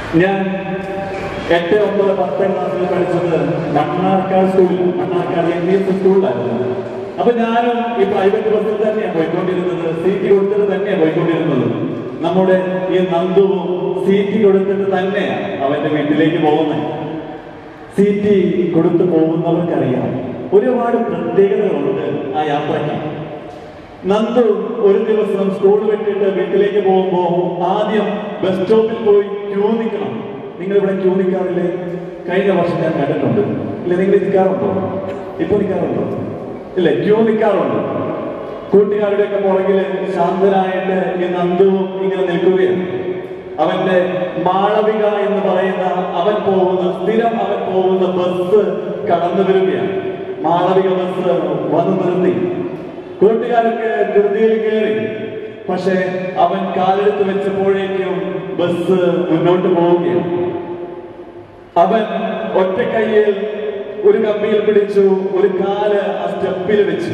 ഞാൻ എട്ട് ഒമ്പത് പത്താം ക്ലാസ്സിൽ പഠിച്ചത് മണ്ണാർക്കാട് സ്കൂളിൽ മണ്ണാർക്കാട് എം ബി എസ് സ്കൂളിലായിരുന്നു അപ്പൊ ഞാനും ഈ പ്രൈവറ്റ് ബസ്സിൽ തന്നെയാണ് പോയിക്കൊണ്ടിരുന്നത് സീറ്റ് കൊടുത്തിട്ട് തന്നെയാണ് പോയിക്കൊണ്ടിരുന്നത് നമ്മുടെ ഈ നന്ദുവും സീറ്റ് കൊടുത്തിട്ട് തന്നെയാണ് അവന്റെ വീട്ടിലേക്ക് പോകുന്നത് സീറ്റ് കൊടുത്തു പോകുന്നവർക്കറിയാം ഒരുപാട് പ്രത്യേകതകളുണ്ട് ആ യാത്രയ്ക്ക് നന്ദു ഒരു ദിവസം സ്കൂൾ വിട്ടിട്ട് വീട്ടിലേക്ക് പോകുമ്പോ ആദ്യം ബസ് സ്റ്റോപ്പിൽ പോയി ക്യൂ നിൽക്കണം നിങ്ങൾ ഇവിടെ ക്യൂ നിൽക്കാറില്ലേ കഴിഞ്ഞ വർഷം ഞാൻ കണ്ടിട്ടുണ്ട് ഇല്ല നിങ്ങൾ നിൽക്കാറുണ്ടോ ഇപ്പൊ നിൽക്കാറുണ്ടോ ഇല്ല ക്യൂ നിൽക്കാറുണ്ട് കൂട്ടുകാരുടെ ഒക്കെ പുറകില് ശാന്തനായിട്ട് ഈ നന്ദുവും ഇങ്ങനെ നിൽക്കുകയാണ് അവന്റെ മാളവിക എന്ന് പറയുന്ന അവൻ പോകുന്ന സ്ഥിരം അവൻ പോകുന്ന ബസ് കടന്നു വരികയാണ് മാളവിക ബസ് വന്നു നിർത്തി കൂട്ടുകാരൊക്കെ ധൃതിയിൽ കയറി പക്ഷെ അവൻ കാലെടുത്ത് വെച്ചപ്പോഴേക്കും ബസ് മുന്നോട്ട് പോവുകയാണ് അവൻ ഒറ്റ കയ്യിൽ ഒരു കമ്പിയിൽ പിടിച്ചു ഒരു കാല് ആ സ്റ്റെപ്പിൽ വെച്ചു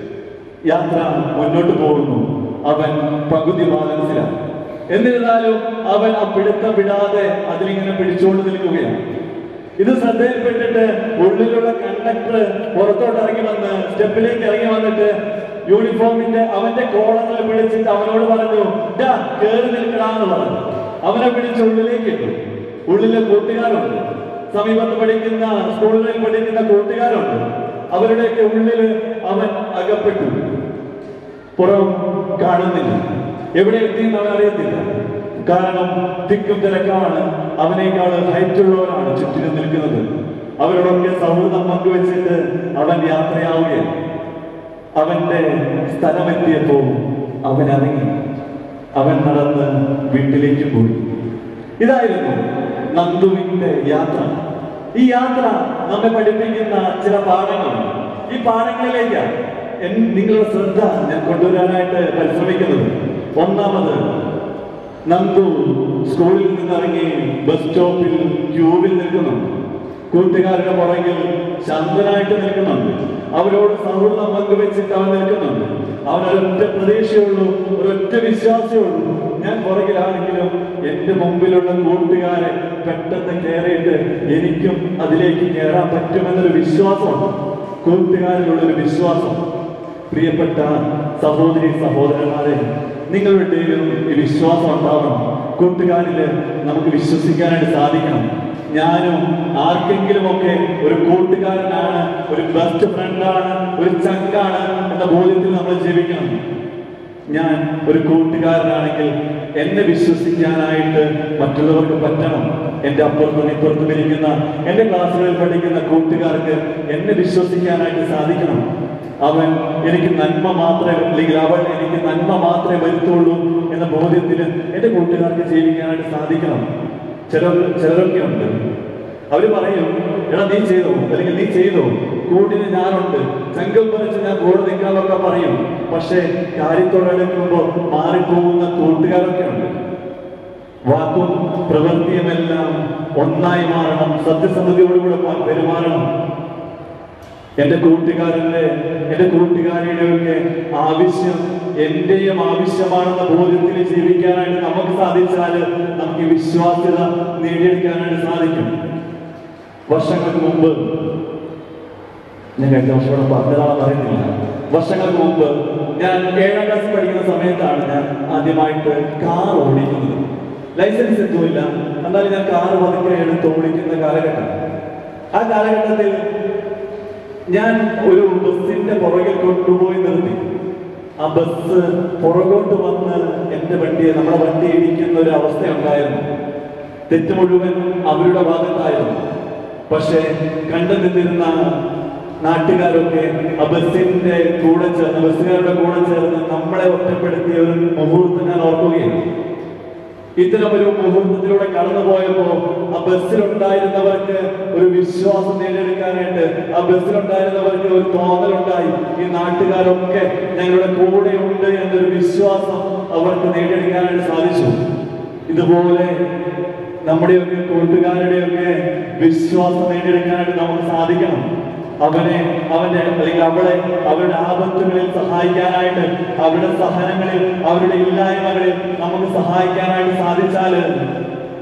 യാത്ര മുന്നോട്ട് പോകുന്നു അവൻ പകുതി ബാലൻസിലാണ് എന്നിരുന്നാലും അവൻ ആ പിടുത്തം വിടാതെ അതിലിങ്ങനെ പിടിച്ചുകൊണ്ട് നിൽക്കുകയാണ് ഇത് ശ്രദ്ധയിൽപ്പെട്ടിട്ട് ഉള്ളിലുള്ള കണ്ടക്ടർ പുറത്തോട്ട് ഇറങ്ങി വന്ന് സ്റ്റെപ്പിലേക്ക് ഇറങ്ങി വന്നിട്ട് യൂണിഫോമിന്റെ അവന്റെ കോളങ്ങൾ പിടിച്ചിട്ട് അവനോട് പറഞ്ഞു "ഡാ, കേറി നിൽക്കടാന്ന് പറഞ്ഞു അവനെ പിടിച്ച് ഉള്ളിലേക്ക് ഇട്ടു ഉള്ളിലെ കൂട്ടുകാരുണ്ട് സമീപത്ത് പഠിക്കുന്ന സ്കൂളുകളിൽ പഠിക്കുന്ന കൂട്ടുകാരുണ്ട് അവരുടെയൊക്കെ ഉള്ളില് അവൻ അകപ്പെട്ടു പുറം കാണുന്നില്ല എവിടെ എത്തിയെന്ന് അവൻ അറിയത്തില്ല കാരണം തിക്കും തിരക്കാണ് അവനേക്കാൾ ഹൈറ്റ് ഉള്ളവരാണ് ചുറ്റിനും നിൽക്കുന്നത് അവരോടൊക്കെ സൗഹൃദം പങ്കുവെച്ചിട്ട് അവൻ യാത്രയാവുകയാണ് അവന്റെ സ്ഥലമെത്തിയപ്പോൾ അവൻ ഇറങ്ങി അവൻ നടന്ന് വീട്ടിലേക്ക് പോയി ഇതായിരുന്നു നന്ദുവിന്റെ യാത്ര ഈ യാത്ര നമ്മെ പഠിപ്പിക്കുന്ന ചില പാഠങ്ങൾ ഈ പാഠങ്ങളിലേക്ക് എൻ- നിങ്ങളുടെ ശ്രദ്ധ ഞാൻ കൊണ്ടുവരാനായിട്ട് പരിശ്രമിക്കുന്നത് ഒന്നാമത് നന്ദു സ്കൂളിൽ നിന്നിറങ്ങി ബസ് സ്റ്റോപ്പിൽ ക്യൂവിൽ നിൽക്കുന്നുണ്ട് കൂട്ടുകാരുടെ പുറകിൽ ശാന്തനായിട്ട് നിൽക്കുന്നുണ്ട് അവരോട് സൗഹൃദം പങ്കുവെച്ചിട്ട് അവൻ നിൽക്കുന്നുണ്ട് അവൻ ഒരൊറ്റ പ്രതീക്ഷയുള്ളൂ ഒരൊറ്റ വിശ്വാസമുള്ളൂ ഞാൻ പുറകിലാണെങ്കിലും എന്റെ മുമ്പിലുള്ള കൂട്ടുകാരെ പെട്ടെന്ന് കയറിയിട്ട് എനിക്കും അതിലേക്ക് കയറാൻ പറ്റുമെന്നൊരു വിശ്വാസമുണ്ട് കൂട്ടുകാരിലുള്ള ഒരു വിശ്വാസം പ്രിയപ്പെട്ട സഹോദരി സഹോദരന്മാരെ നിങ്ങളുടെ ഈ വിശ്വാസം ഉണ്ടാവണം കൂട്ടുകാരില് നമുക്ക് വിശ്വസിക്കാനായിട്ട് സാധിക്കണം ഞാനും ആർക്കെങ്കിലും ഒക്കെ ഒരു കൂട്ടുകാരനാണ് ഒരു ബെസ്റ്റ് ഫ്രണ്ടാണ് ഒരു ചങ്കാണ് എന്ന ബോധ്യത്തിൽ നമ്മൾ ജീവിക്കണം ഞാൻ ഒരു കൂട്ടുകാരനാണെങ്കിൽ എന്നെ വിശ്വസിക്കാനായിട്ട് മറ്റുള്ളവർക്ക് പറ്റണം എന്റെ അപ്പുറത്തും ഇപ്പുറത്തും ഇരിക്കുന്ന എന്റെ ക്ലാസ്സുകളിൽ പഠിക്കുന്ന കൂട്ടുകാർക്ക് എന്നെ വിശ്വസിക്കാനായിട്ട് സാധിക്കണം അവൻ എനിക്ക് നന്മ മാത്രമേ അല്ലെങ്കിൽ അവൾ എനിക്ക് നന്മ മാത്രമേ വരുത്തുള്ളൂ എന്ന ബോധ്യത്തിൽ എന്റെ കൂട്ടുകാർക്ക് ജീവിക്കാനായിട്ട് സാധിക്കണം ചിലർ ചിലരൊക്കെ ഉണ്ട് അവര് പറയും എടാ നീ ചെയ്തോ അല്ലെങ്കിൽ നീ ചെയ്തോ കൂട്ടിന് ഞാനുണ്ട് ചങ്കം പറിച്ച് ഞാൻ കൂടെ നിൽക്കാനൊക്കെ പറയും പക്ഷെ കാര്യത്തോടെടുക്കുമ്പോൾ മാറിപ്പോകുന്ന കൂട്ടുകാരൊക്കെ ഉണ്ട് വാക്കും പ്രവൃത്തിയുമെല്ലാം ഒന്നായി മാറണം സത്യസന്ധതയോടുകൂടെ പ- പെരുമാറണം എന്റെ കൂട്ടുകാരന്റെ എന്റെ കൂട്ടുകാരിയുടെ ഒക്കെ ആവശ്യം എന്റെയും ആവശ്യമാണെന്ന ബോധ്യത്തിൽ ജീവിക്കാനായിട്ട് നമുക്ക് സാധിച്ചാൽ നമുക്ക് ഈ വിശ്വാസ്യത നേടിയെടുക്കാനായിട്ട് സാധിക്കും വർഷങ്ങൾക്ക് മുമ്പ് ഞാൻ കഴിഞ്ഞ വർഷം പറഞ്ഞതാണെന്ന് അറിയുന്നില്ല വർഷങ്ങൾക്ക് മുമ്പ് ഞാൻ ഏഴാം ക്ലാസ് പഠിക്കുന്ന സമയത്താണ് ഞാൻ ആദ്യമായിട്ട് കാർ ഓടിക്കുന്നത് ലൈസൻസ് എത്തുമില്ല എന്നാലും ഞാൻ കാർ പതുക്കെ എടുത്ത് ഓടിക്കുന്ന കാലഘട്ടം ആ കാലഘട്ടത്തിൽ ഞാൻ ഒരു ബസ്സിന്റെ പുറകിൽ കൊണ്ടുപോയി നിർത്തി ആ ബസ് പുറകോട്ട് വന്ന് എന്റെ വണ്ടിയെ നമ്മുടെ വണ്ടി ഇടിക്കുന്ന ഒരു അവസ്ഥ ഉണ്ടായിരുന്നു തെറ്റ് മുഴുവൻ അവരുടെ ഭാഗത്തായിരുന്നു പക്ഷെ കണ്ടു നിന്നിരുന്ന നാട്ടുകാരൊക്കെ ആ ബസ്സിന്റെ കൂടെ ചേർന്ന് ബസ്സുകാരുടെ കൂടെ ചേർന്ന് നമ്മളെ ഒറ്റപ്പെടുത്തിയ ഒരു മുഹൂർത്തം ഞാൻ ഓർക്കുകയാണ് ഇത്തരം ഒരു മുഹൂർത്തത്തിലൂടെ കടന്നുപോയപ്പോ ആ ബസ്സിലുണ്ടായിരുന്നവർക്ക് ഒരു വിശ്വാസം നേടിയെടുക്കാനായിട്ട് ആ ബസ്സിലുണ്ടായിരുന്നവർക്ക് ഒരു തോന്നലുണ്ടായി ഈ നാട്ടുകാരൊക്കെ ഞങ്ങളുടെ കൂടെ ഉണ്ട് എന്നൊരു വിശ്വാസം അവർക്ക് നേടിയെടുക്കാനായിട്ട് സാധിച്ചു ഇതുപോലെ നമ്മുടെയൊക്കെ കൂട്ടുകാരുടെയൊക്കെ വിശ്വാസം നേടിയെടുക്കാനായിട്ട് നമുക്ക് സാധിക്കണം അവനെ അവന്റെ അല്ലെങ്കിൽ അവളെ അവരുടെ ആപത്തുകളിൽ സഹായിക്കാനായിട്ട് അവരുടെ സഹനങ്ങളിൽ അവരുടെ ഇല്ലായ്മകളിൽ നമുക്ക് സഹായിക്കാനായിട്ട് സാധിച്ചാല്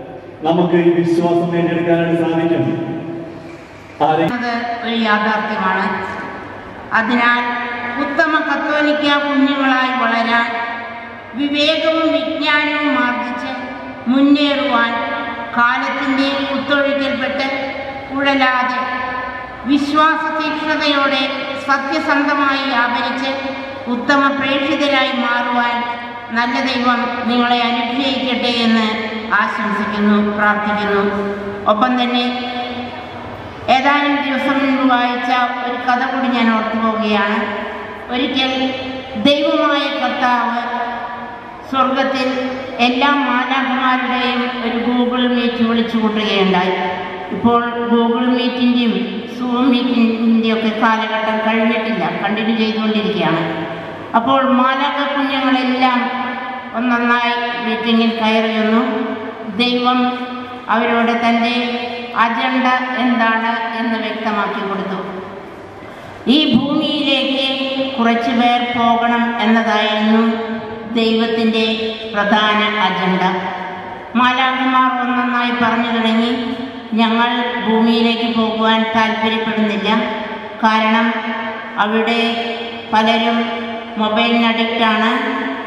നമുക്ക് ഈ വിശ്വാസം നേടിയെടുക്കാനായിട്ട് സാധിക്കും ആരെ അത് ഒരു യാഥാർത്ഥ്യമാണ് അതിനാൽ ഉത്തമ കത്തോലിക്ക കുഞ്ഞുങ്ങളായി വളരാൻ വിവേകവും വിജ്ഞാനവും ആർജിച്ച് മുന്നേറുവാൻ കാലത്തിൻ്റെ കുത്തൊഴുക്കിൽപ്പെട്ട് ഉഴലാതെ വിശ്വാസ തീക്ഷ്ണതയോടെ സത്യസന്ധമായി വ്യാപരിച്ച് ഉത്തമ പ്രേക്ഷിതരായി മാറുവാൻ നല്ല ദൈവം നിങ്ങളെ അനുഗ്രഹിക്കട്ടെ എന്ന് ആശംസിക്കുന്നു പ്രാർത്ഥിക്കുന്നു ഒപ്പം തന്നെ ഏതാനും ദിവസം മുൻപ് വായിച്ച ഒരു കഥ കൂടി ഞാൻ ഓർത്തു പോവുകയാണ് ഒരിക്കൽ ദൈവമായ കർത്താവ് സ്വർഗത്തിൽ എല്ലാ മാലാഖമാരുടെയും ഒരു ഗൂഗിൾ മീറ്റ് വിളിച്ചു കൂട്ടുകയുണ്ടായി ഇപ്പോൾ ഗൂഗിൾ മീറ്റിൻ്റെയും സൂം മീറ്റിൻ്റെയും ഒക്കെ കാലഘട്ടം കഴിഞ്ഞിട്ടില്ല കണ്ടിന്യൂ ചെയ്തുകൊണ്ടിരിക്കുകയാണ് അപ്പോൾ മാലാഖ കുഞ്ഞുങ്ങളെല്ലാം ഒന്നൊന്നായി മീറ്റിങ്ങിൽ കയറി വന്നു ദൈവം അവരോട് തൻ്റെ അജണ്ട എന്താണ് എന്ന് വ്യക്തമാക്കി കൊടുത്തു ഈ ഭൂമിയിലേക്ക് കുറച്ചു പേർ പോകണം എന്നതായിരുന്നു ദൈവത്തിൻ്റെ പ്രധാന അജണ്ട മാലാഖമാർ ഒന്നൊന്നായി പറഞ്ഞു തുടങ്ങി ഞങ്ങൾ ഭൂമിയിലേക്ക് പോകുവാൻ താല്പര്യപ്പെടുന്നില്ല കാരണം അവിടെ പലരും മൊബൈലിന് അഡിക്റ്റാണ്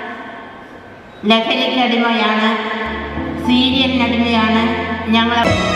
ലഹരിക്കടിമയാണ് സീരിയലിനടിമയാണ് ഞങ്ങൾ